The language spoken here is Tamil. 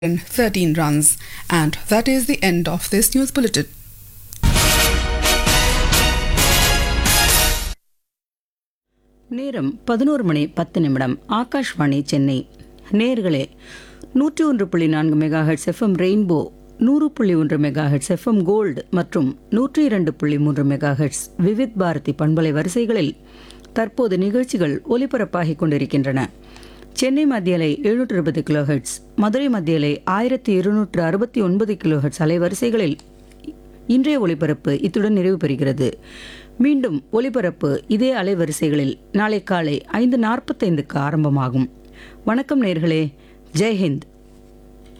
13 runs. And that is the end of this news bulletin. நேரம் பதினோரு மணி பத்து நிமிடம் ஆகாஷ்வாணி சென்னை நேர்களே நூற்றி ஒன்று புள்ளி நான்கு மெகா ஹெட்ஸ் எஃப்எம் ரெயின்போ நூறு புள்ளி ஒன்று மெகா ஹெட்ஸ் எஃப்எம் கோல்டு மற்றும் நூற்றி இரண்டு புள்ளி மூன்று மெகா ஹெட்ஸ் விவித் பாரதி பண்பலை வரிசைகளில் தற்போது நிகழ்ச்சிகள் ஒலிபரப்பாகிக் கொண்டிருக்கின்றன சென்னை மத்தியலை எழுநூற்று இருபது கிலோ ஹெட்ஸ் மதுரை மத்தியலை ஆயிரத்தி இருநூற்று அறுபத்தி ஒன்பது கிலோ ஹெட்ஸ் அலைவரிசைகளில் இன்றைய ஒளிபரப்பு இத்துடன் நிறைவு பெறுகிறது மீண்டும் ஒளிபரப்பு இதே அலைவரிசைகளில் நாளை காலை ஐந்து நாற்பத்தைந்துக்கு ஆரம்பமாகும் வணக்கம் நேர்களே ஜெய்ஹிந்த்